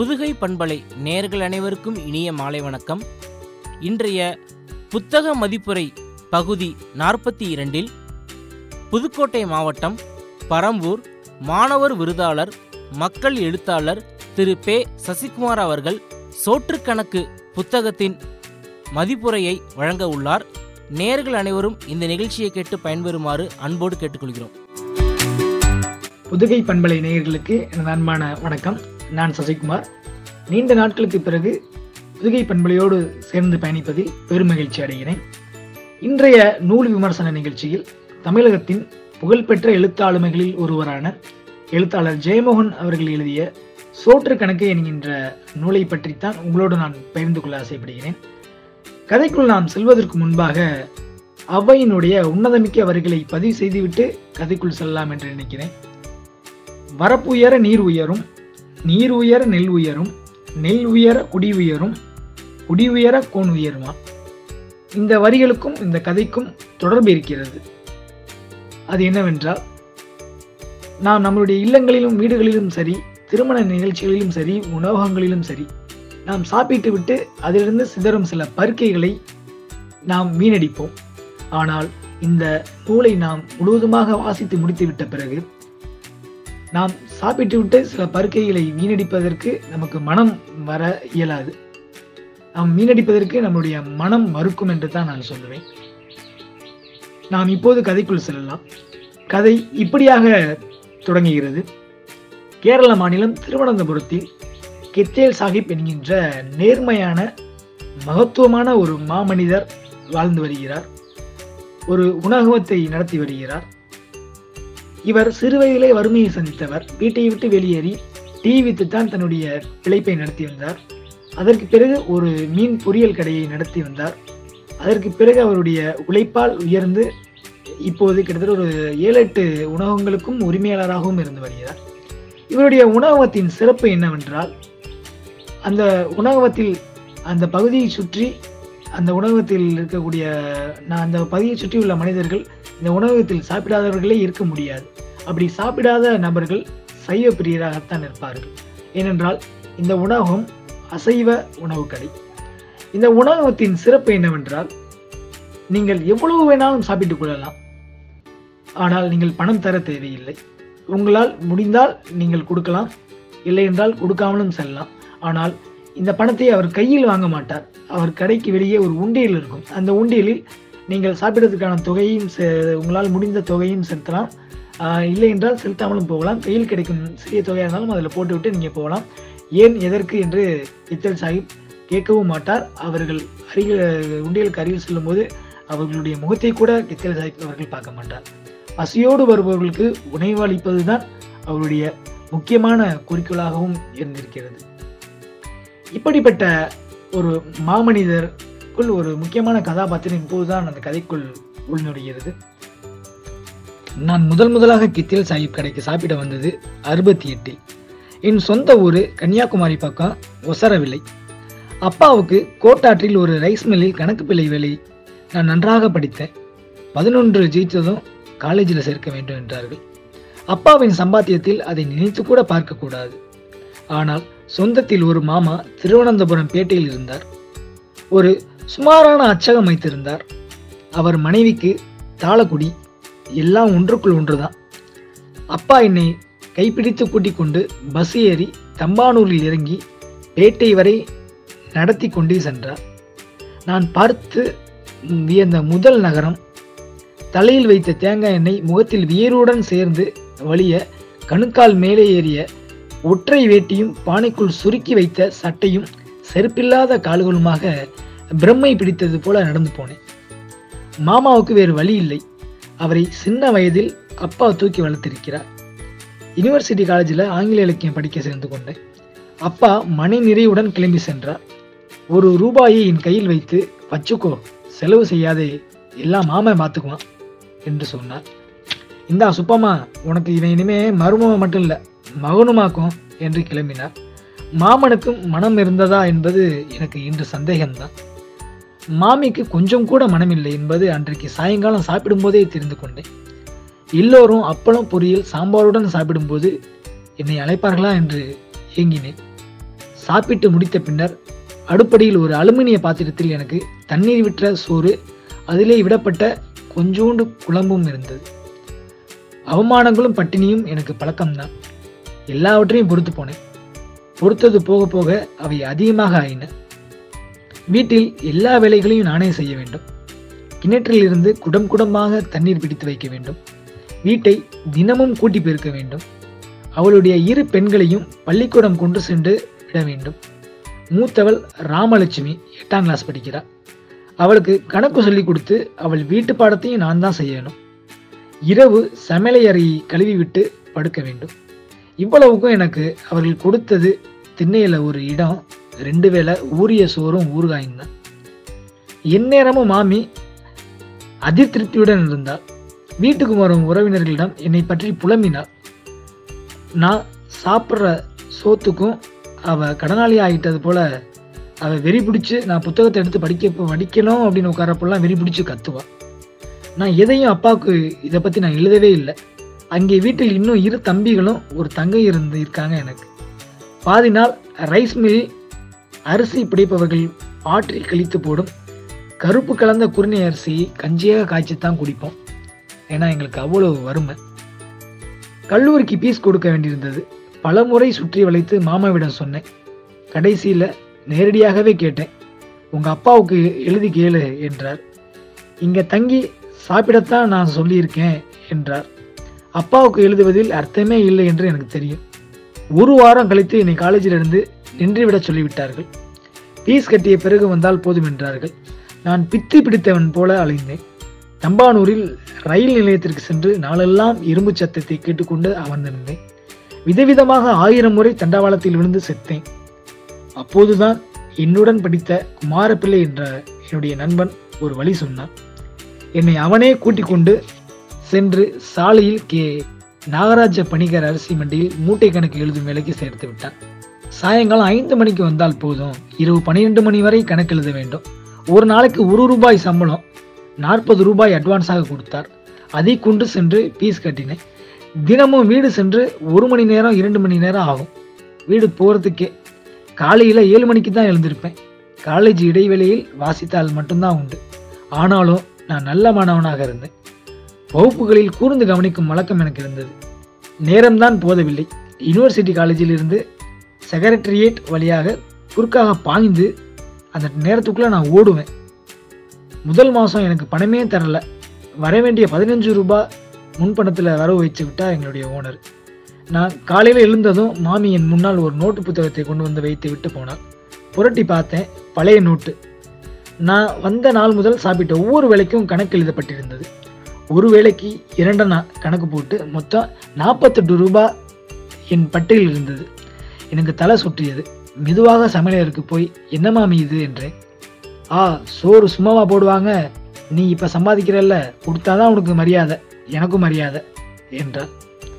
புதுகை பண்பலை நேர்கள் அனைவருக்கும் இனிய மாலை வணக்கம் இன்றைய புத்தக மதிப்புரை பகுதி நாற்பத்தி இரண்டில் புதுக்கோட்டை மாவட்டம் பரம்பூர் மாணவர் விருதாளர் மக்கள் எழுத்தாளர் திரு பே சசிகுமார் அவர்கள் சோற்றுக்கணக்கு புத்தகத்தின் மதிப்புரையை வழங்க உள்ளார் நேர்கள் அனைவரும் இந்த நிகழ்ச்சியை கேட்டு பயன்பெறுமாறு அன்போடு கேட்டுக்கொள்கிறோம் புதுகை பண்பலை நேயர்களுக்கு எனது அன்பான வணக்கம் நான் சசிகுமார் நீண்ட நாட்களுக்கு பிறகு புதுகை பண்பலையோடு சேர்ந்து பயணிப்பதில் பெருமகிழ்ச்சி அடைகிறேன் இன்றைய நூல் விமர்சன நிகழ்ச்சியில் தமிழகத்தின் புகழ்பெற்ற எழுத்தாளுமைகளில் ஒருவரான எழுத்தாளர் ஜெயமோகன் அவர்கள் எழுதிய சோற்று கணக்கு என்கின்ற நூலை பற்றித்தான் உங்களோடு நான் பகிர்ந்து கொள்ள ஆசைப்படுகிறேன் கதைக்குள் நாம் செல்வதற்கு முன்பாக அவ்வையினுடைய உன்னதமிக்க வரிகளை பதிவு செய்துவிட்டு கதைக்குள் செல்லலாம் என்று நினைக்கிறேன் வரப்புயர நீர் உயரும் நீர் உயர நெல் உயரும் நெல் உயர குடி உயரும் குடி உயர கோன் உயருமா இந்த வரிகளுக்கும் இந்த கதைக்கும் தொடர்பு இருக்கிறது அது என்னவென்றால் நாம் நம்மளுடைய இல்லங்களிலும் வீடுகளிலும் சரி திருமண நிகழ்ச்சிகளிலும் சரி உணவகங்களிலும் சரி நாம் சாப்பிட்டு விட்டு அதிலிருந்து சிதறும் சில பருக்கைகளை நாம் வீணடிப்போம் ஆனால் இந்த நூலை நாம் முழுவதுமாக வாசித்து முடித்துவிட்ட பிறகு நாம் சாப்பிட்டு விட்டு சில பருக்கைகளை வீணடிப்பதற்கு நமக்கு மனம் வர இயலாது நாம் வீணடிப்பதற்கு நம்முடைய மனம் மறுக்கும் என்று தான் நான் சொல்லுவேன் நாம் இப்போது கதைக்குள் செல்லலாம் கதை இப்படியாக தொடங்குகிறது கேரள மாநிலம் திருவனந்தபுரத்தில் கெத்தேல் சாஹிப் என்கின்ற நேர்மையான மகத்துவமான ஒரு மாமனிதர் வாழ்ந்து வருகிறார் ஒரு உணவகத்தை நடத்தி வருகிறார் இவர் சிறுவயதிலே வறுமையை சந்தித்தவர் வீட்டை விட்டு வெளியேறி டீ வித்துத்தான் தன்னுடைய பிழைப்பை நடத்தி வந்தார் அதற்கு பிறகு ஒரு மீன் பொரியல் கடையை நடத்தி வந்தார் அதற்கு பிறகு அவருடைய உழைப்பால் உயர்ந்து இப்போது கிட்டத்தட்ட ஒரு ஏழு எட்டு உணவகங்களுக்கும் உரிமையாளராகவும் இருந்து வருகிறார் இவருடைய உணவகத்தின் சிறப்பு என்னவென்றால் அந்த உணவகத்தில் அந்த பகுதியை சுற்றி அந்த உணவகத்தில் இருக்கக்கூடிய நான் அந்த பகுதியை சுற்றியுள்ள மனிதர்கள் இந்த உணவகத்தில் சாப்பிடாதவர்களே இருக்க முடியாது அப்படி சாப்பிடாத நபர்கள் சைவ பிரியராகத்தான் இருப்பார்கள் ஏனென்றால் இந்த உணவகம் அசைவ உணவு கடை இந்த உணவகத்தின் சிறப்பு என்னவென்றால் நீங்கள் எவ்வளவு வேணாலும் சாப்பிட்டுக் கொள்ளலாம் ஆனால் நீங்கள் பணம் தர தேவையில்லை உங்களால் முடிந்தால் நீங்கள் கொடுக்கலாம் இல்லை என்றால் கொடுக்காமலும் செல்லலாம் ஆனால் இந்த பணத்தை அவர் கையில் வாங்க மாட்டார் அவர் கடைக்கு வெளியே ஒரு உண்டியல் இருக்கும் அந்த உண்டியலில் நீங்கள் சாப்பிடுறதுக்கான தொகையும் செ- உங்களால் முடிந்த தொகையும் செலுத்தலாம் ஆஹ் இல்லை என்றால் செலுத்தாமலும் போகலாம் கையில் கிடைக்கும் சிறிய தொகையாக இருந்தாலும் அதில் போட்டுவிட்டு நீங்கள் போகலாம் ஏன் எதற்கு என்று இத்தல் சாஹிப் கேட்கவும் மாட்டார் அவர்கள் அருகில் உண்டியலுக்கு அருகில் செல்லும்போது அவர்களுடைய முகத்தை கூட கித்தல் சாஹிப் அவர்கள் பார்க்க மாட்டார் பசியோடு வருபவர்களுக்கு உணவு அளிப்பதுதான் அவருடைய முக்கியமான குறிக்கோளாகவும் இருந்திருக்கிறது இப்படிப்பட்ட ஒரு மாமனிதருக்குள் ஒரு முக்கியமான கதாபாத்திரம் இப்போதுதான் அந்த கதைக்குள் உள்நுழைகிறது நான் முதல் முதலாக கித்தில் சாஹிப் கடைக்கு சாப்பிட வந்தது அறுபத்தி எட்டில் என் சொந்த ஊர் கன்னியாகுமரி பக்கம் ஒசரவில்லை அப்பாவுக்கு கோட்டாற்றில் ஒரு ரைஸ் மில்லில் கணக்கு பிள்ளை வேலை நான் நன்றாக படித்தேன் பதினொன்று ஜெயித்ததும் காலேஜில் சேர்க்க வேண்டும் என்றார்கள் அப்பாவின் சம்பாத்தியத்தில் அதை நினைத்து கூட பார்க்கக்கூடாது ஆனால் சொந்தத்தில் ஒரு மாமா திருவனந்தபுரம் பேட்டையில் இருந்தார் ஒரு சுமாரான அச்சகம் வைத்திருந்தார் அவர் மனைவிக்கு தாளக்குடி எல்லாம் ஒன்றுக்குள் ஒன்றுதான் அப்பா என்னை கைப்பிடித்து கூட்டிக் கொண்டு பஸ் ஏறி தம்பானூரில் இறங்கி பேட்டை வரை நடத்தி கொண்டே சென்றார் நான் பார்த்து வியந்த முதல் நகரம் தலையில் வைத்த தேங்காய் எண்ணெய் முகத்தில் வியருடன் சேர்ந்து வலிய கணுக்கால் மேலே ஏறிய ஒற்றை வேட்டியும் பானைக்குள் சுருக்கி வைத்த சட்டையும் செருப்பில்லாத கால்களுமாக பிரம்மை பிடித்தது போல நடந்து போனேன் மாமாவுக்கு வேறு வழி இல்லை அவரை சின்ன வயதில் அப்பா தூக்கி வளர்த்திருக்கிறார் யுனிவர்சிட்டி காலேஜில் ஆங்கில இலக்கியம் படிக்க சேர்ந்து கொண்டேன் அப்பா மனை நிறைவுடன் கிளம்பி சென்றார் ஒரு ரூபாயை என் கையில் வைத்து வச்சுக்கோ செலவு செய்யாதே எல்லாம் மாமன் பார்த்துக்குவான் என்று சொன்னார் இந்தா சுப்பம்மா உனக்கு இவன் இனிமே மருமவன் மட்டும் இல்லை மகனுமாக்கும் என்று கிளம்பினார் மாமனுக்கும் மனம் இருந்ததா என்பது எனக்கு இன்று சந்தேகம்தான் மாமிக்கு கொஞ்சம் கூட மனமில்லை என்பது அன்றைக்கு சாயங்காலம் சாப்பிடும்போதே தெரிந்து கொண்டேன் எல்லோரும் அப்பளம் பொரியல் சாம்பாருடன் சாப்பிடும்போது என்னை அழைப்பார்களா என்று ஏங்கினேன் சாப்பிட்டு முடித்த பின்னர் அடுப்படியில் ஒரு அலுமினிய பாத்திரத்தில் எனக்கு தண்ணீர் விற்ற சோறு அதிலே விடப்பட்ட கொஞ்சோண்டு குழம்பும் இருந்தது அவமானங்களும் பட்டினியும் எனக்கு பழக்கம்தான் எல்லாவற்றையும் பொறுத்து போனேன் பொறுத்தது போக போக அவை அதிகமாக ஆயின வீட்டில் எல்லா வேலைகளையும் நானே செய்ய வேண்டும் கிணற்றில் இருந்து குடம் குடமாக தண்ணீர் பிடித்து வைக்க வேண்டும் வீட்டை தினமும் கூட்டி பெருக்க வேண்டும் அவளுடைய இரு பெண்களையும் பள்ளிக்கூடம் கொண்டு சென்று விட வேண்டும் மூத்தவள் ராமலட்சுமி எட்டாம் கிளாஸ் படிக்கிறாள் அவளுக்கு கணக்கு சொல்லி கொடுத்து அவள் வீட்டு பாடத்தையும் நான் தான் செய்யணும் இரவு சமையலை அறையை கழுவி விட்டு படுக்க வேண்டும் இவ்வளவுக்கும் எனக்கு அவர்கள் கொடுத்தது திண்ணையில ஒரு இடம் ரெண்டு வேளை ஊறிய சோறும் ஊறுகாயும் தான் எந்நேரமும் மாமி அதிருப்தியுடன் இருந்தாள் வீட்டுக்கு வரும் உறவினர்களிடம் என்னை பற்றி புலம்பினாள் நான் சாப்பிட்ற சோத்துக்கும் அவ கடனாளி ஆகிட்டது போல அவ வெறி பிடிச்சு நான் புத்தகத்தை எடுத்து படிக்க படிக்கணும் அப்படின்னு உட்காரப்பெல்லாம் வெறி பிடிச்சு கத்துவா நான் எதையும் அப்பாவுக்கு இதை பற்றி நான் எழுதவே இல்லை அங்கே வீட்டில் இன்னும் இரு தம்பிகளும் ஒரு தங்கை இருந்து இருக்காங்க எனக்கு பாதி நாள் ரைஸ் மில் அரிசி பிடிப்பவர்கள் ஆற்றி கழித்து போடும் கருப்பு கலந்த குருணை அரிசியை கஞ்சியாக காய்ச்சித்தான் குடிப்போம் ஏன்னா எங்களுக்கு அவ்வளோ வறுமை கல்லூரிக்கு பீஸ் கொடுக்க வேண்டியிருந்தது பலமுறை சுற்றி வளைத்து மாமாவிடம் சொன்னேன் கடைசியில் நேரடியாகவே கேட்டேன் உங்கள் அப்பாவுக்கு எழுதி கேளு என்றார் இங்கே தங்கி சாப்பிடத்தான் நான் சொல்லியிருக்கேன் என்றார் அப்பாவுக்கு எழுதுவதில் அர்த்தமே இல்லை என்று எனக்கு தெரியும் ஒரு வாரம் கழித்து என்னை காலேஜில் இருந்து நின்றுவிட சொல்லிவிட்டார்கள் பீஸ் கட்டிய பிறகு வந்தால் போதும் என்றார்கள் நான் பித்து பிடித்தவன் போல அலைந்தேன் தம்பானூரில் ரயில் நிலையத்திற்கு சென்று நாளெல்லாம் இரும்பு சத்தத்தை கேட்டுக்கொண்டு அமர்ந்திருந்தேன் விதவிதமாக ஆயிரம் முறை தண்டவாளத்தில் விழுந்து செத்தேன் அப்போதுதான் என்னுடன் படித்த குமாரப்பிள்ளை என்ற என்னுடைய நண்பன் ஒரு வழி சொன்னான் என்னை அவனே கூட்டிக் கொண்டு சென்று சாலையில் கே நாகராஜ பணிகர் அரிசி மண்டியில் மூட்டை கணக்கு எழுதும் வேலைக்கு சேர்த்து விட்டான் சாயங்காலம் ஐந்து மணிக்கு வந்தால் போதும் இரவு பன்னிரெண்டு மணி வரை கணக்கு எழுத வேண்டும் ஒரு நாளைக்கு ஒரு ரூபாய் சம்பளம் நாற்பது ரூபாய் அட்வான்ஸாக கொடுத்தார் அதை கொண்டு சென்று பீஸ் கட்டினேன் தினமும் வீடு சென்று ஒரு மணி நேரம் இரண்டு மணி நேரம் ஆகும் வீடு போகிறதுக்கே காலையில் ஏழு மணிக்கு தான் எழுந்திருப்பேன் காலேஜ் இடைவேளையில் வாசித்தால் மட்டும்தான் உண்டு ஆனாலும் நான் நல்ல மாணவனாக இருந்தேன் வகுப்புகளில் கூர்ந்து கவனிக்கும் வழக்கம் எனக்கு இருந்தது நேரம்தான் போதவில்லை யுனிவர்சிட்டி காலேஜில் இருந்து செக்ரட்டரியேட் வழியாக குறுக்காக பாய்ந்து அந்த நேரத்துக்குள்ளே நான் ஓடுவேன் முதல் மாதம் எனக்கு பணமே தரல வர வேண்டிய பதினஞ்சு ரூபாய் முன்பணத்தில் வரவு வச்சு விட்டா எங்களுடைய ஓனர் நான் காலையில் எழுந்ததும் மாமி என் முன்னால் ஒரு நோட்டு புத்தகத்தை கொண்டு வந்து வைத்து விட்டு போனாள் புரட்டி பார்த்தேன் பழைய நோட்டு நான் வந்த நாள் முதல் சாப்பிட்ட ஒவ்வொரு வேலைக்கும் கணக்கு எழுதப்பட்டிருந்தது ஒரு வேலைக்கு இரண்டனா கணக்கு போட்டு மொத்தம் நாற்பத்தெட்டு ரூபாய் என் பட்டியலில் இருந்தது எனக்கு தலை சுற்றியது மெதுவாக சமையலருக்கு போய் என்ன மாமி இது என்றேன் ஆ சோறு சும்மாவா போடுவாங்க நீ இப்போ சம்பாதிக்கிறல்ல கொடுத்தாதான் உனக்கு மரியாதை எனக்கும் மரியாதை என்றார்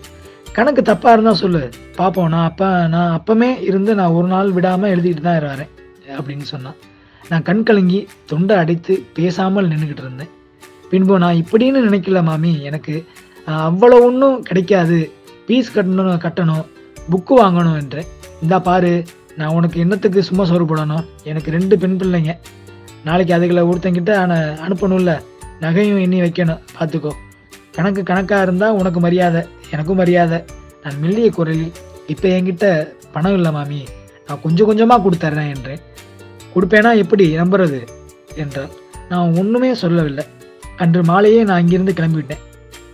கணக்கு தப்பாக இருந்தால் சொல்லு பார்ப்போம் நான் அப்போ நான் அப்பமே இருந்து நான் ஒரு நாள் விடாமல் எழுதிட்டு தான் வரேன் அப்படின்னு சொன்னான் நான் கண் கலங்கி தொண்டை அடைத்து பேசாமல் நின்றுக்கிட்டு இருந்தேன் பின்பு நான் இப்படின்னு நினைக்கல மாமி எனக்கு அஹ், அவ்வளோ ஒன்றும் கிடைக்காது ஃபீஸ் கட்டணும் கட்டணும் புக்கு வாங்கணும் என்றேன் இந்தா பாரு நான் உனக்கு என்னத்துக்கு சும்மா சோறு போடணும் எனக்கு ரெண்டு பெண் பிள்ளைங்க நாளைக்கு அதுகளை ஒருத்தங்கிட்ட நான் அனுப்பணும்ல நகையும் எண்ணி வைக்கணும் பார்த்துக்கோ கணக்கு கணக்காக இருந்தால் உனக்கு மரியாதை எனக்கும் மரியாதை நான் மெல்லிய குரலில் இப்போ என்கிட்ட பணம் இல்லை மாமி நான் கொஞ்சம் கொஞ்சமாக கொடுத்துட்றேன் என்றேன் கொடுப்பேனா எப்படி நம்புறது என்றார் நான் ஒன்றுமே சொல்லவில்லை அன்று மாலையே நான் அங்கிருந்து கிளம்பிவிட்டேன்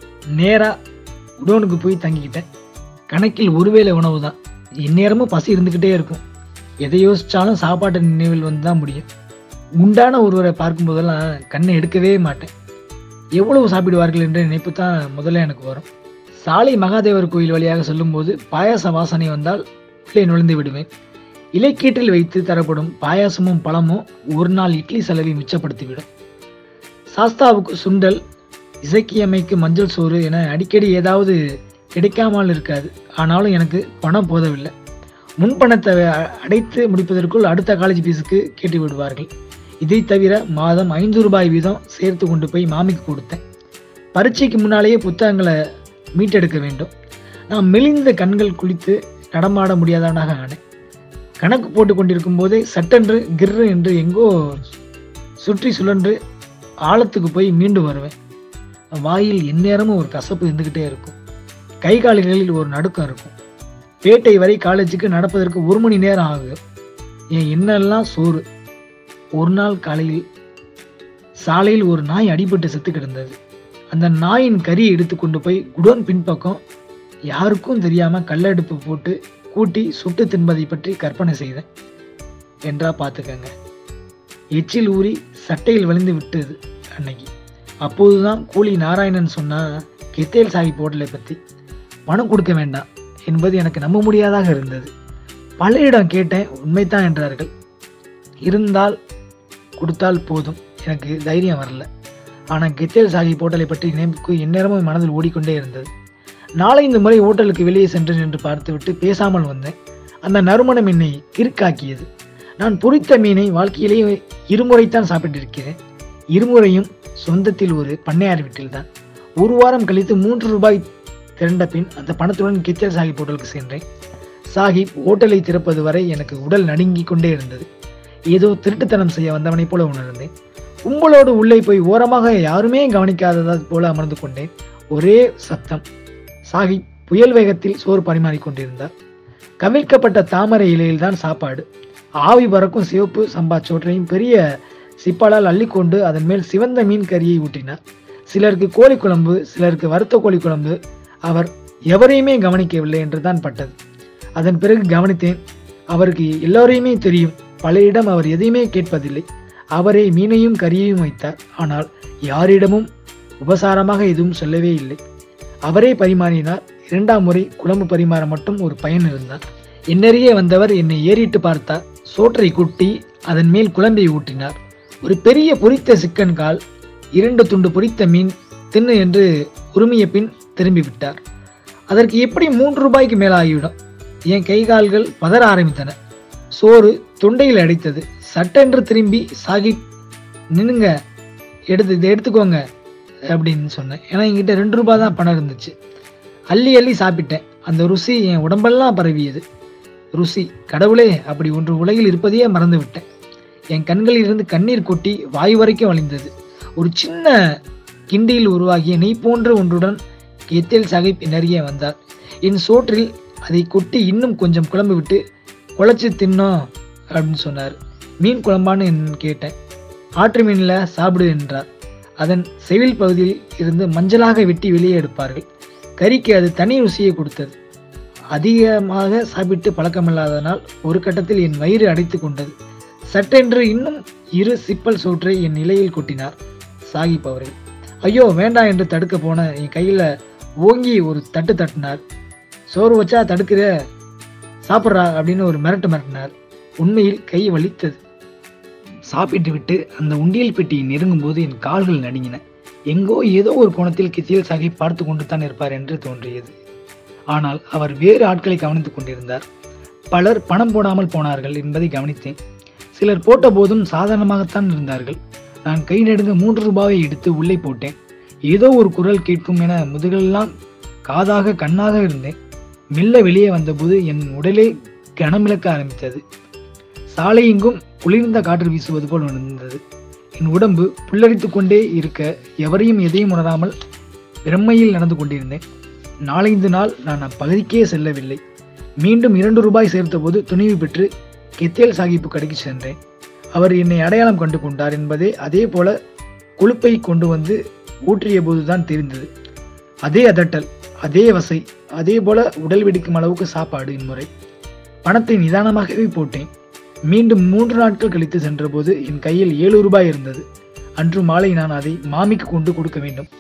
நேராக குடோனுக்கு போய் தங்கிக்கிட்டேன் கணக்கில் ஒருவேளை உணவு தான் எந்நேரமும் பசி இருந்துக்கிட்டே இருக்கும் எதை யோசிச்சாலும் சாப்பாட்டு நினைவில் வந்து தான் முடியும் குண்டான ஒருவரை பார்க்கும்போதெல்லாம் கண்ணை எடுக்கவே மாட்டேன் எவ்வளவு சாப்பிடுவார்கள் என்ற நினைப்பு தான் முதல்ல எனக்கு வரும் சாலை மகாதேவர் கோயில் வழியாக சொல்லும்போது பாயாச வாசனை வந்தால் உள்ளே நுழைந்து விடுவேன் இலைக்கீற்றில் வைத்து தரப்படும் பாயாசமும் பழமும் ஒரு நாள் இட்லி செலவை மிச்சப்படுத்திவிடும் சாஸ்தாவுக்கு சுண்டல் இசக்கியம்மைக்கு மஞ்சள் சோறு என அடிக்கடி ஏதாவது கிடைக்காமல் இருக்காது ஆனாலும் எனக்கு பணம் போதவில்லை முன்பணத்தை அ- அடைத்து முடிப்பதற்குள் அடுத்த காலேஜ் ஃபீஸுக்கு கேட்டு விடுவார்கள் இதை தவிர மாதம் ஐந்து ரூபாய் வீதம் சேர்த்து கொண்டு போய் மாமிக்கு கொடுத்தேன் பரீட்சைக்கு முன்னாலேயே புத்தகங்களை மீட்டெடுக்க வேண்டும் நான் மெலிந்த கண்கள் குளித்து நடமாட முடியாதவனாக ஆனேன் கணக்கு போட்டு கொண்டிருக்கும் போதே சட்டென்று கிர்ரு என்று எங்கோ சுற்றி சுழன்று ஆழத்துக்கு போய் மீண்டு வருவேன் வாயில் எந்நேரமும் ஒரு கசப்பு இருந்துக்கிட்டே இருக்கும் கை கால்களில் ஒரு நடுக்கம் இருக்கும் பேட்டை வரை காலேஜுக்கு நடப்பதற்கு ஒரு மணி நேரம் ஆகும் என் என்னெல்லாம் சோறு ஒரு நாள் காலையில் சாலையில் ஒரு நாய் அடிபட்டு செத்து கிடந்தது அந்த நாயின் கறியை எடுத்து கொண்டு போய் குடோன் பின்பக்கம் யாருக்கும் தெரியாம கல்லடுப்பு போட்டு கூட்டி சுட்டு தின்பதை பற்றி கற்பனை செய்தேன் என்றா பார்த்துக்கங்க எச்சில் ஊறி சட்டையில் வலிந்து விட்டது அன்னைக்கு அப்போதுதான் கூலி நாராயணன் சொன்னா கெத்தேல் சாஹிப் ஹோட்டலை பற்றி பணம் கொடுக்க வேண்டாம் என்பது எனக்கு நம்ப முடியாதாக இருந்தது பலரிடம் கேட்டேன் உண்மைதான் என்றார்கள் இருந்தால் கொடுத்தால் போதும் எனக்கு தைரியம் வரல ஆனால் கெத்தேல் சாஹிப் ஹோட்டலை பற்றி நினைப்புக்கு எந்நேரமும் மனதில் ஓடிக்கொண்டே இருந்தது நாலைந்து முறை ஹோட்டலுக்கு வெளியே சென்று நின்று பார்த்துவிட்டு பேசாமல் வந்தேன் அந்த நறுமணம் என்னை கிறுக்காக்கியது நான் பொரித்த மீனை வாழ்க்கையிலேயே இருமுறைத்தான் சாப்பிட்டிருக்கிறேன் இருமுறையும் சொந்தத்தில் ஒரு பண்ணையார் வீட்டில்தான் ஒரு வாரம் கழித்து மூன்று ரூபாய் திரண்ட பின் அந்த பணத்துடன் கிச்சல் சாஹிப் ஹோட்டலுக்கு சென்றேன் சாஹிப் ஹோட்டலை திறப்பது வரை எனக்கு உடல் நடுங்கிக் கொண்டே இருந்தது ஏதோ திருட்டுத்தனம் செய்ய வந்தவனைப் போல உணர்ந்தேன் கும்பலோடு உள்ளே போய் ஓரமாக யாருமே கவனிக்காதது போல அமர்ந்து கொண்டேன் ஒரே சத்தம் சாஹிப் புயல் வேகத்தில் சோறு பரிமாறிக் கொண்டிருந்தார் கவிழ்க்கப்பட்ட தாமரை இலையில்தான் சாப்பாடு ஆவி பறக்கும் சிவப்பு சம்பா சோற்றையும் பெரிய சிப்பாலால் அள்ளிக்கொண்டு அதன் மேல் சிவந்த மீன் கறியை ஊட்டினார் சிலருக்கு கோழி குழம்பு சிலருக்கு வறுத்த கோழி குழம்பு அவர் எவரையுமே கவனிக்கவில்லை என்றுதான் பட்டது அதன் பிறகு கவனித்தேன் அவருக்கு எல்லோரையுமே தெரியும் பலரிடம் அவர் எதையுமே கேட்பதில்லை அவரே மீனையும் கறியையும் வைத்தார் ஆனால் யாரிடமும் உபசாரமாக எதுவும் சொல்லவே இல்லை அவரே பரிமாறினார் இரண்டாம் முறை குழம்பு பரிமாற மட்டும் ஒரு பையன் இருந்தார் என்னறியே வந்தவர் என்னை ஏறிட்டு பார்த்தார் சோற்றை குட்டி அதன் மேல் குழம்பை ஊட்டினார் ஒரு பெரிய பொரித்த சிக்கன் கால் இரண்டு துண்டு பொரித்த மீன் தின்னு என்று உரிமைய பின் திரும்பி விட்டார் அதற்கு எப்படி மூன்று ரூபாய்க்கு மேல் ஆகிவிடும் என் கை கால்கள் பதற ஆரம்பித்தன சோறு தொண்டையில் அடைத்தது சட்டென்று திரும்பி சாகிப் நின்னுங்க எடுத்து இதை எடுத்துக்கோங்க அப்படின்னு சொன்னேன் ஏன்னா என்கிட்ட ரெண்டு ரூபாய் தான் பணம் இருந்துச்சு அள்ளி அள்ளி சாப்பிட்டேன் அந்த ருசி என் உடம்பெல்லாம் பரவியது ருசி கடவுளே அப்படி ஒன்று உலகில் இருப்பதையே மறந்து விட்டேன் என் கண்களில் இருந்து கண்ணீர் கொட்டி வாய் வரைக்கும் வழிந்தது ஒரு சின்ன கிண்டியில் உருவாகிய நெய் போன்ற ஒன்றுடன் எத்தேல் சாஹிப் நிறைய வந்தார் என் சோற்றில் அதை கொட்டி இன்னும் கொஞ்சம் குழம்பு விட்டு குழச்சி தின்னோம் அப்படின்னு சொன்னார் மீன் குழம்பான்னு என் கேட்டேன் ஆற்று மீனில் சாப்பிடு என்றார் அதன் செவில் பகுதியில் இருந்து மஞ்சளாக வெட்டி வெளியே எடுப்பார்கள் கறிக்கு அது தனி ருசியை கொடுத்தது அதிகமாக சாப்பிட்டு பழக்கமில்லாததனால் ஒரு கட்டத்தில் என் வயிறு அடைத்து கொண்டது சட்டென்று இன்னும் இரு சிப்பல் சோற்றை என் நிலையில் கொட்டினார் சாகிப் அவர்கள் ஐயோ வேண்டாம் என்று தடுக்க போன என் கையில ஓங்கி ஒரு தட்டு தட்டினார் சோறு வச்சா தடுக்கிற சாப்பிட்றா அப்படின்னு ஒரு மிரட்டு மிரட்டினார் உண்மையில் கை வலித்தது சாப்பிட்டு விட்டு அந்த உண்டியல் பெட்டியை நெருங்கும் போது என் கால்கள் நடுங்கின எங்கோ ஏதோ ஒரு கோணத்தில் கித்தியல் சாஹிப் பார்த்து கொண்டு தான் இருப்பார் என்று தோன்றியது ஆனால் அவர் வேறு ஆட்களை கவனித்துக் கொண்டிருந்தார் பலர் பணம் போடாமல் போனார்கள் என்பதை கவனித்தேன் சிலர் போட்ட போதும் சாதாரணமாகத்தான் இருந்தார்கள் நான் கை நடுங்க மூன்று ரூபாயை எடுத்து உள்ளே போட்டேன் ஏதோ ஒரு குரல் கேட்கும் என முதுகெல்லாம் காதாக கண்ணாக இருந்தேன் மெல்ல வெளியே வந்தபோது என் உடலே கனமிழக்க ஆரம்பித்தது சாலை எங்கும் குளிர்ந்த காற்று வீசுவது போல் உணர்ந்தது என் உடம்பு புல்லரித்துக் கொண்டே இருக்க எவரையும் எதையும் உணராமல் பிரம்மையில் நடந்து கொண்டிருந்தேன் நாலைந்து நாள் நான் அப்பகுதிக்கே செல்லவில்லை மீண்டும் இரண்டு ரூபாய் சேர்த்தபோது துணிவு பெற்று கெத்தேல் சாஹிப்பு கடைக்கு சென்றேன் அவர் என்னை அடையாளம் கண்டு கொண்டார் என்பதே அதே போல கொழுப்பை கொண்டு வந்து ஊற்றிய போதுதான் தெரிந்தது அதே அதட்டல் அதே வசை அதே போல உடல் வெடிக்கும் அளவுக்கு சாப்பாடு இம்முறை பணத்தை நிதானமாகவே போட்டேன் மீண்டும் மூன்று நாட்கள் கழித்து சென்றபோது என் கையில் ஏழு ரூபாய் இருந்தது அன்று மாலை நான் அதை மாமிக்கு கொண்டு கொடுக்க வேண்டும்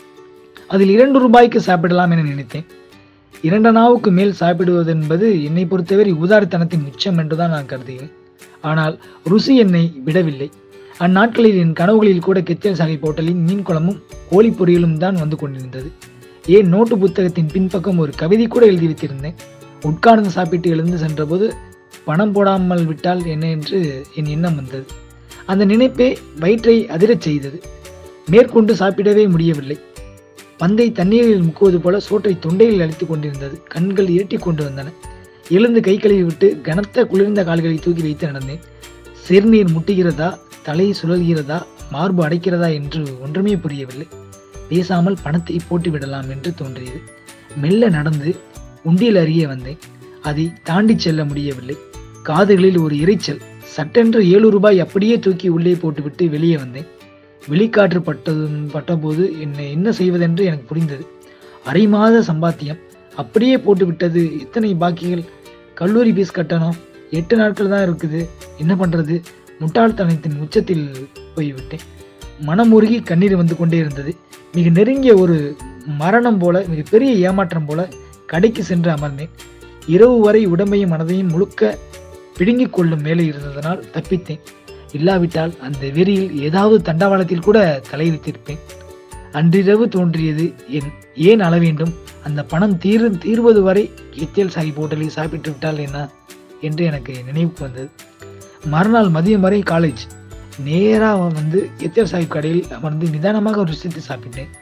அதில் இரண்டு ரூபாய்க்கு சாப்பிடலாம் என நினைத்தேன் இரண்டு நாவுக்கு மேல் சாப்பிடுவது என்பது என்னை பொறுத்தவரை உதாரித்தனத்தின் உச்சம் என்றுதான் நான் கருதுகிறேன் ஆனால் ருசி என்னை விடவில்லை அந்நாட்களில் என் கனவுகளில் கூட கெத்தேல் சாஹிப் ஹோட்டலின் மீன் குழம்பும் கோழி பொரியலும் தான் வந்து கொண்டிருந்தது ஏன் நோட்டு புத்தகத்தின் பின்பக்கம் ஒரு கவிதை கூட எழுதி வைத்திருந்தேன் உட்கார்ந்து சாப்பிட்டு எழுந்து சென்றபோது பணம் போடாமல் விட்டால் என்ன என்று என் எண்ணம் வந்தது அந்த நினைப்பே வயிற்றை அதிரச் செய்தது மேற்கொண்டு சாப்பிடவே முடியவில்லை பந்தை தண்ணீரில் முக்குவது போல சோற்றை தொண்டையில் அழித்துக் கொண்டிருந்தது கண்கள் இருட்டிக் கொண்டு வந்தன எழுந்து கை கழுவி விட்டு கனத்த குளிர்ந்த கால்களை தூக்கி வைத்து நடந்தேன் சிறுநீர் முட்டுகிறதா தலை சுழல்கிறதா மார்பு அடைக்கிறதா என்று ஒன்றுமே புரியவில்லை பேசாமல் பணத்தை போட்டு விடலாம் என்று தோன்றியது மெல்ல நடந்து உண்டியல் அருகே வந்தேன் அதை தாண்டி செல்ல முடியவில்லை காதுகளில் ஒரு இரைச்சல் சட்டென்று ஏழு ரூபாய் அப்படியே தூக்கி உள்ளே போட்டுவிட்டு வெளியே வந்தேன் வெளிக்காற்று பட்டதும் பட்டபோது என்னை என்ன செய்வதென்று எனக்கு புரிந்தது அரை மாத சம்பாத்தியம் அப்படியே போட்டு விட்டது எத்தனை பாக்கிகள் கல்லூரி ஃபீஸ் கட்டணும் எட்டு நாட்கள் தான் இருக்குது என்ன பண்றது முட்டாள்தனத்தின் உச்சத்தில் போய்விட்டேன் மனம் உருகி கண்ணீர் வந்து கொண்டே இருந்தது மிக நெருங்கிய ஒரு மரணம் போல மிகப்பெரிய ஏமாற்றம் போல கடைக்கு சென்று அமர்ந்தேன் இரவு வரை உடம்பையும் மனதையும் முழுக்க பிடுங்கிக் கொள்ளும் வேலை இருந்ததனால் தப்பித்தேன் இல்லாவிட்டால் அந்த வெறியில் ஏதாவது தண்டவாளத்தில் கூட தலை வைத்திருப்பேன் அன்றிரவு தோன்றியது என் ஏன் அள வேண்டும் அந்த பணம் தீர் தீர்வது வரை எத்தியல் சாஹிப் ஹோட்டலில் சாப்பிட்டு விட்டால் என்ன என்று எனக்கு நினைவுக்கு வந்தது மறுநாள் மதியம் வரை காலேஜ் நேராக வந்து எத்தியல் சாஹிப் கடையில் அமர்ந்து நிதானமாக ஒரு விஷயத்தை சாப்பிட்டேன்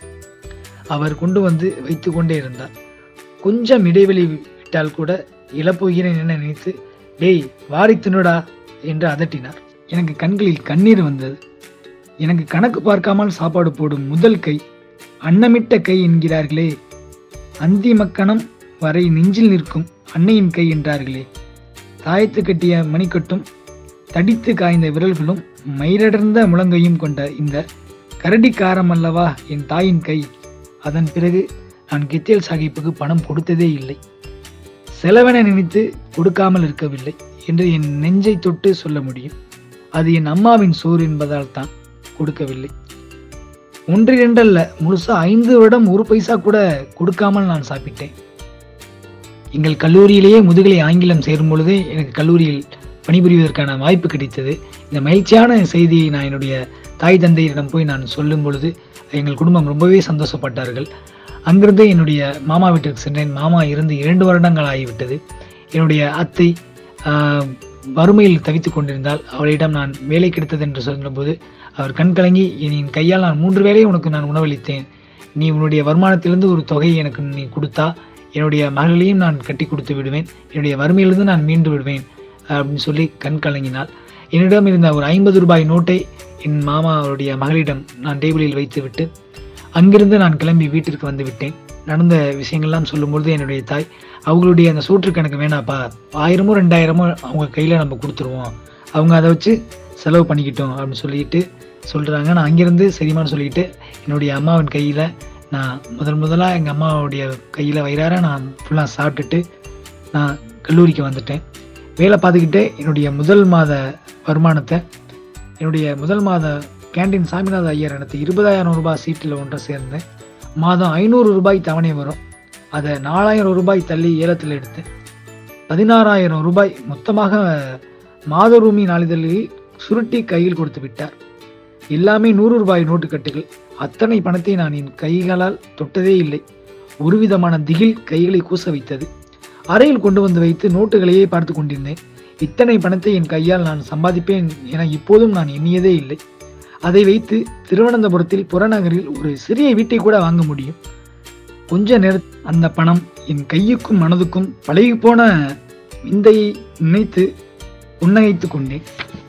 அவர் கொண்டு வந்து வைத்து கொண்டே இருந்தார் கொஞ்சம் இடைவெளி விட்டால் கூட இழப்போகிறேன் என நினைத்து டேய் வாரி தின்னுடா என்று அதட்டினார் எனக்கு கண்களில் கண்ணீர் வந்தது எனக்கு கணக்கு பார்க்காமல் சாப்பாடு போடும் முதல் கை அன்னமிட்ட கை என்கிறார்களே அந்திம கணம் வரை நெஞ்சில் நிற்கும் அன்னையின் கை என்றார்களே தாயத்து கட்டிய மணிக்கட்டும் தடித்து காய்ந்த விரல்களும் மயிரடர்ந்த முழங்கையும் கொண்ட இந்த கரடிக்காரம் அல்லவா என் தாயின் கை அதன் பிறகு நான் கித்தேல் சாஹிப்புக்கு பணம் கொடுத்ததே இல்லை செலவென நினைத்து கொடுக்காமல் இருக்கவில்லை என்று என் நெஞ்சை தொட்டு சொல்ல முடியும் அது என் அம்மாவின் சோறு என்பதால் தான் கொடுக்கவில்லை ஒன்றிரண்டல்ல முழுசா ஐந்து வருடம் ஒரு பைசா கூட கொடுக்காமல் நான் சாப்பிட்டேன் எங்கள் கல்லூரியிலேயே முதுகலை ஆங்கிலம் சேரும் பொழுதே எனக்கு கல்லூரியில் பணிபுரிவதற்கான வாய்ப்பு கிடைத்தது இந்த மகிழ்ச்சியான செய்தியை நான் என்னுடைய தாய் தந்தையரிடம் போய் நான் சொல்லும் பொழுது எங்கள் குடும்பம் ரொம்பவே சந்தோஷப்பட்டார்கள் அங்கிருந்து என்னுடைய மாமா வீட்டிற்கு சென்றேன் மாமா இருந்து இரண்டு வருடங்கள் ஆகிவிட்டது என்னுடைய அத்தை ஆஹ், வறுமையில் தவித்துக் கொண்டிருந்தால் அவளிடம் நான் வேலை கிடைத்தது என்று சொன்னபோது அவர் கண் கலங்கி என் கையால் நான் மூன்று வேளை உனக்கு நான் உணவளித்தேன் நீ உன்னுடைய வருமானத்திலிருந்து ஒரு தொகையை எனக்கு நீ கொடுத்தா என்னுடைய மகளையும் நான் கட்டி கொடுத்து விடுவேன் என்னுடைய வறுமையிலிருந்து நான் மீண்டு விடுவேன் அப்படின்னு சொல்லி கண் கலங்கினாள் என்னிடம் இருந்த ஒரு ஐம்பது ரூபாய் நோட்டை என் மாமா அவருடைய மகளிடம் நான் டேபிளில் வைத்துவிட்டு அங்கிருந்து நான் கிளம்பி வீட்டிற்கு வந்து விட்டேன் நடந்த விஷயங்கள்லாம் சொல்லும்பொழுது என்னுடைய தாய் அவங்களுடைய அந்த சூற்றுக்கு எனக்கு வேணாப்பா ஆயிரமோ ரெண்டாயிரமோ அவங்க கையில் நம்ம கொடுத்துருவோம் அவங்க அதை வச்சு செலவு பண்ணிக்கிட்டோம் அப்படின்னு சொல்லிட்டு சொல்கிறாங்க நான் அங்கிருந்து சரிமான்னு சொல்லிட்டு என்னுடைய அம்மாவின் கையில் நான் முதல் முதலாக எங்கள் அம்மாவுடைய கையில் வயிறார நான் ஃபுல்லாக சாப்பிட்டுட்டு நான் கல்லூரிக்கு வந்துட்டேன் வேலை பார்த்துக்கிட்டே என்னுடைய முதல் மாத வருமானத்தை என்னுடைய முதல் மாத கேண்டீன் சாமிநாத ஐயர் எனக்கு இருபதாயிரம் ரூபாய் சீட்டில் ஒன்றை சேர்ந்தேன் மாதம் ஐநூறு ரூபாய் தவணை வரும் அதை நாலாயிரம் ரூபாய் தள்ளி ஏலத்தில் எடுத்தேன் பதினாறாயிரம் ரூபாய் மொத்தமாக மாதரூமி நாளிதழில் சுருட்டி கையில் கொடுத்து விட்டார் எல்லாமே நூறு ரூபாய் நோட்டு கட்டுகள் அத்தனை பணத்தை நான் என் கைகளால் தொட்டதே இல்லை ஒரு விதமான திகில் கைகளை கூச வைத்தது அறையில் கொண்டு வந்து வைத்து நோட்டுகளையே பார்த்து கொண்டிருந்தேன் இத்தனை பணத்தை என் கையால் நான் சம்பாதிப்பேன் என இப்போதும் நான் எண்ணியதே இல்லை அதை வைத்து திருவனந்தபுரத்தில் புறநகரில் ஒரு சிறிய வீட்டை கூட வாங்க முடியும் கொஞ்ச நேர அந்த பணம் என் கையுக்கும் மனதுக்கும் பழகிப்போன விந்தையை நினைத்து புன்னகைத்து கொண்டேன்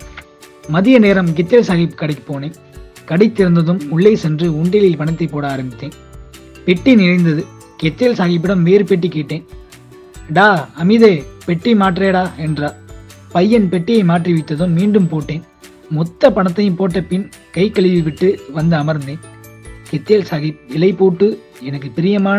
மதிய நேரம் கித்தேல் சாஹிப் கடைக்கு போனேன் கடை திறந்ததும் உள்ளே சென்று உண்டியலில் பணத்தை போட ஆரம்பித்தேன் பெட்டி நிறைந்தது கெத்தேல் சாஹிப்பிடம் வேறு பெட்டி கேட்டேன் டா அமிதே பெட்டி மாற்றேடா என்றார் பையன் பெட்டியை மாற்றி வைத்ததும் மீண்டும் போட்டேன் மொத்த பணத்தையும் போட்ட பின் கை கழுவி விட்டு வந்து அமர்ந்தேன் கித்தேல் சாஹிப் இலை போட்டு எனக்கு பிரியமான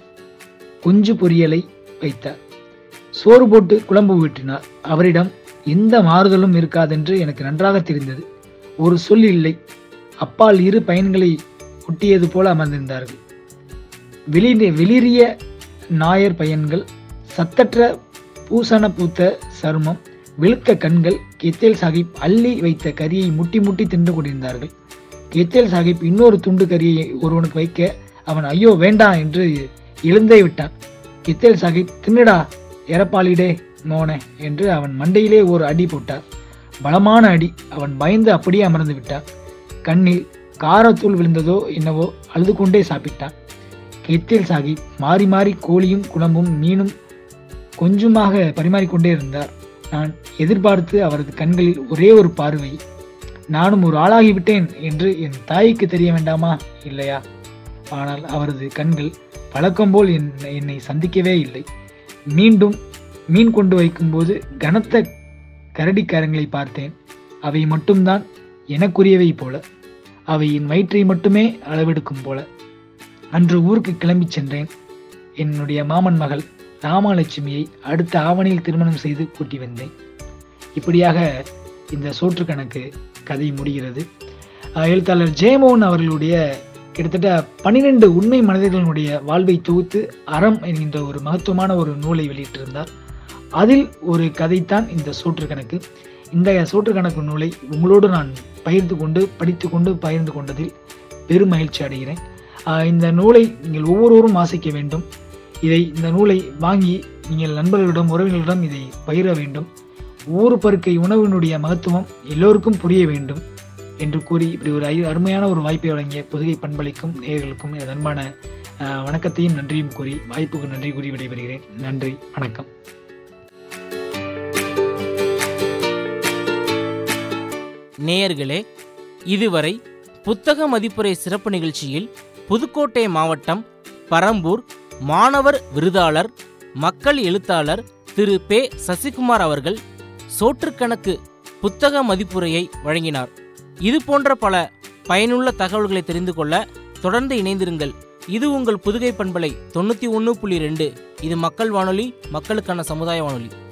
குஞ்சு பொரியலை வைத்தார் சோறு போட்டு குழம்பு ஊற்றினார் அவரிடம் எந்த மாறுதலும் இருக்காதென்று எனக்கு நன்றாக தெரிந்தது ஒரு சொல் இல்லை அப்பால் இரு பையன்களை ஒட்டியது போல அமர்ந்திருந்தார்கள் வெளி வெளிரிய நாயர் பையன்கள் சத்தற்ற பூசண பூத்த சருமம் வெளுத்த கண்கள் கெத்தேல் சாஹிப் அள்ளி வைத்த கரியை முட்டி முட்டி தின்று கொண்டிருந்தார்கள் கெத்தேல் சாஹிப் இன்னொரு துண்டு கரியை ஒருவனுக்கு வைக்க அவன் ஐயோ வேண்டாம் என்று எழுந்தே விட்டான் கெத்தேல் சாஹிப் தின்னுடா எரப்பாளிடே மோனே என்று அவன் மண்டையிலே ஒரு அடி போட்டார் பலமான அடி அவன் பயந்து அப்படியே அமர்ந்து விட்டான் கண்ணில் காரத்தூள் விழுந்ததோ என்னவோ அழுது கொண்டே சாப்பிட்டான் கெத்தேல் சாஹிப் மாறி மாறி கோழியும் குழம்பும் மீனும் கொஞ்சமாக பரிமாறிக்கொண்டே இருந்தார் நான் எதிர்பார்த்து அவரது கண்களில் ஒரே ஒரு பார்வை நானும் ஒரு ஆளாகிவிட்டேன் என்று என் தாய்க்கு தெரிய வேண்டாமா இல்லையா ஆனால் அவரது கண்கள் வழக்கம் போல் என் என்னை சந்திக்கவே இல்லை மீண்டும் மீன் கொண்டு வைக்கும்போது கனத்த கரடிக்காரங்களை பார்த்தேன் அவை மட்டும்தான் எனக்குரியவை போல அவை என் வயிற்றை மட்டுமே அளவெடுக்கும் போல அன்று ஊருக்கு கிளம்பிச் சென்றேன் என்னுடைய மாமன் மகள் ராமலட்சுமியை அடுத்த ஆவணியில் திருமணம் செய்து கூட்டி வந்தேன் இப்படியாக இந்த சோற்று கணக்கு கதை முடிகிறது அஹ் எழுத்தாளர் ஜெயமோகன் அவர்களுடைய கிட்டத்தட்ட பன்னிரெண்டு உண்மை மனிதர்களுடைய வாழ்வை தொகுத்து அறம் என்கின்ற ஒரு மகத்துவமான ஒரு நூலை வெளியிட்டிருந்தார் அதில் ஒரு கதைத்தான் இந்த சோற்று கணக்கு இந்த சோற்று கணக்கு நூலை உங்களோடு நான் பகிர்ந்து கொண்டு படித்து கொண்டு பகிர்ந்து கொண்டதில் பெரும் மகிழ்ச்சி அடைகிறேன் ஆஹ் இந்த நூலை நீங்கள் ஒவ்வொருவரும் வாசிக்க வேண்டும் இதை இந்த நூலை வாங்கி நீங்கள் நண்பர்களிடம் உறவினர்களிடம் இதை பகிர வேண்டும் ஒவ்வொரு பருக்கை உணவினுடைய மகத்துவம் எல்லோருக்கும் புரிய வேண்டும் என்று கூறி இப்படி ஒரு ஐ- அருமையான ஒரு வாய்ப்பை வழங்கிய புதுகை பண்பளிக்கும் நேயர்களுக்கும் எனது அன்பான ஆஹ், வணக்கத்தையும் நன்றியும் கூறி வாய்ப்புக்கு நன்றி கூறி விடைபெறுகிறேன் நன்றி வணக்கம் நேயர்களே இதுவரை புத்தக மதிப்புரை சிறப்பு நிகழ்ச்சியில் புதுக்கோட்டை மாவட்டம் பரம்பூர் மாணவர் விருதாளர் மக்கள் எழுத்தாளர் திரு பே சசிகுமார் அவர்கள் சோற்றுக்கணக்கு புத்தக மதிப்புரையை வழங்கினார் இது போன்ற பல பயனுள்ள தகவல்களை தெரிந்து கொள்ள தொடர்ந்து இணைந்திருங்கள் இது உங்கள் புதுகை பண்பலை தொண்ணூற்றி ஒன்று புள்ளி ரெண்டு இது மக்கள் வானொலி மக்களுக்கான சமுதாய வானொலி